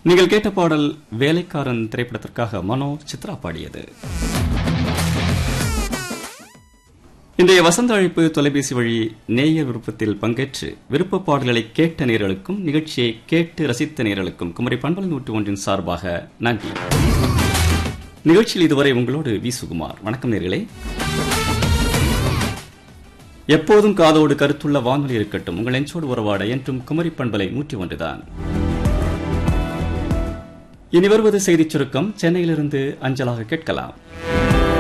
நீங்கள் கேட்ட பாடல் வேலைக்காரன் திரைப்படத்திற்காக மனோ சித்ரா பாடியது இன்றைய வசந்த அழைப்பு தொலைபேசி வழி நேயர் விருப்பத்தில் பங்கேற்று விருப்ப பாடல்களை கேட்ட நேர்களுக்கும் நிகழ்ச்சியை கேட்டு ரசித்த நேர்களுக்கும் குமரி பண்பல் நூற்று ஒன்றின் சார்பாக நன்றி நிகழ்ச்சியில் இதுவரை உங்களோடு வி சுகுமார் வணக்கம் நேர்களே எப்போதும் காதோடு கருத்துள்ள வானொலி இருக்கட்டும் உங்கள் நெஞ்சோடு உறவாட என்றும் குமரி பண்பலை நூற்றி ஒன்றுதான் இனி வருவது செய்திச் சுருக்கம் சென்னையிலிருந்து அஞ்சலாக கேட்கலாம்